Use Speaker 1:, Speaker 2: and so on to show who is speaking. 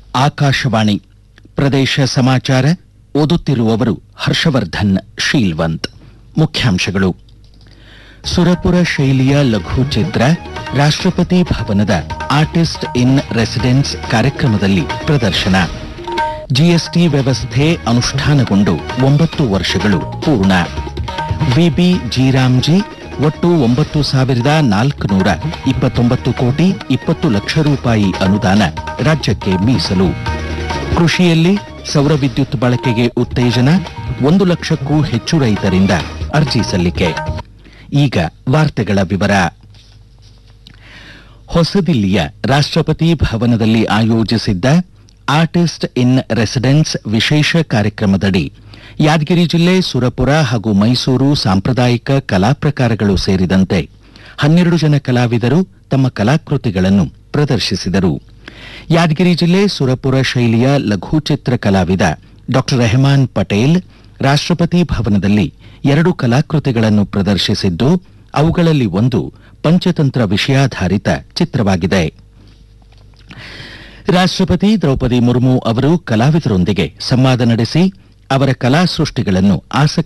Speaker 1: ಆಕಾಶವಾಣಿ ಪ್ರದೇಶ ಸಮಾಚಾರ ಓದುತ್ತಿರುವವರು ಹರ್ಷವರ್ಧನ್ ಶೀಲ್ವಂತ್ ಮುಖ್ಯಾಂಶಗಳು ಸುರಪುರ ಶೈಲಿಯ ಲಘು ಚಿತ್ರ ರಾಷ್ಟ್ರಪತಿ ಭವನದ ಆರ್ಟಿಸ್ಟ್ ಇನ್ ರೆಸಿಡೆನ್ಸ್ ಕಾರ್ಯಕ್ರಮದಲ್ಲಿ ಪ್ರದರ್ಶನ ಜಿಎಸ್ಟಿ ವ್ಯವಸ್ಥೆ ಅನುಷ್ಠಾನಗೊಂಡು ಒಂಬತ್ತು ವರ್ಷಗಳು ಪೂರ್ಣ ವಿಬಿ ಜೀರಾಮ್ಜಿ ಒಟ್ಟು ಒಂಬತ್ತು ಸಾವಿರದ ನಾಲ್ಕುನೂರ ಇಪ್ಪತ್ತೊಂಬತ್ತು ಕೋಟಿ ಇಪ್ಪತ್ತು ಲಕ್ಷ ರೂಪಾಯಿ ಅನುದಾನ ರಾಜ್ಯಕ್ಕೆ ಮೀಸಲು ಕೃಷಿಯಲ್ಲಿ ಸೌರ ವಿದ್ಯುತ್ ಬಳಕೆಗೆ ಉತ್ತೇಜನ ಒಂದು ಲಕ್ಷಕ್ಕೂ ಹೆಚ್ಚು ರೈತರಿಂದ ಅರ್ಜಿ ಸಲ್ಲಿಕೆ ಈಗ ವಾರ್ತೆಗಳ ವಿವರ ಹೊಸದಿಲ್ಲಿಯ ರಾಷ್ಟ್ರಪತಿ ಭವನದಲ್ಲಿ ಆಯೋಜಿಸಿದ್ದ ಆರ್ಟಿಸ್ಟ್ ಇನ್ ರೆಸಿಡೆನ್ಸ್ ವಿಶೇಷ ಕಾರ್ಯಕ್ರಮದಡಿ ಯಾದಗಿರಿ ಜಿಲ್ಲೆ ಸುರಪುರ ಹಾಗೂ ಮೈಸೂರು ಸಾಂಪ್ರದಾಯಿಕ ಕಲಾ ಪ್ರಕಾರಗಳು ಸೇರಿದಂತೆ ಹನ್ನೆರಡು ಜನ ಕಲಾವಿದರು ತಮ್ಮ ಕಲಾಕೃತಿಗಳನ್ನು ಪ್ರದರ್ಶಿಸಿದರು ಯಾದಗಿರಿ ಜಿಲ್ಲೆ ಸುರಪುರ ಶೈಲಿಯ ಲಘುಚಿತ್ರ ಕಲಾವಿದ ಡಾ ರೆಹಮಾನ್ ಪಟೇಲ್ ರಾಷ್ಟ್ರಪತಿ ಭವನದಲ್ಲಿ ಎರಡು ಕಲಾಕೃತಿಗಳನ್ನು ಪ್ರದರ್ಶಿಸಿದ್ದು ಅವುಗಳಲ್ಲಿ ಒಂದು ಪಂಚತಂತ್ರ ವಿಷಯಾಧಾರಿತ ಚಿತ್ರವಾಗಿದೆ ರಾಷ್ಟ್ರಪತಿ ದ್ರೌಪದಿ ಮುರ್ಮು ಅವರು ಕಲಾವಿದರೊಂದಿಗೆ ಸಂವಾದ ನಡೆಸಿ ಅವರ ಕಲಾ ಸೃಷ್ಟಿಗಳನ್ನು ಆಸಕ್ತಿ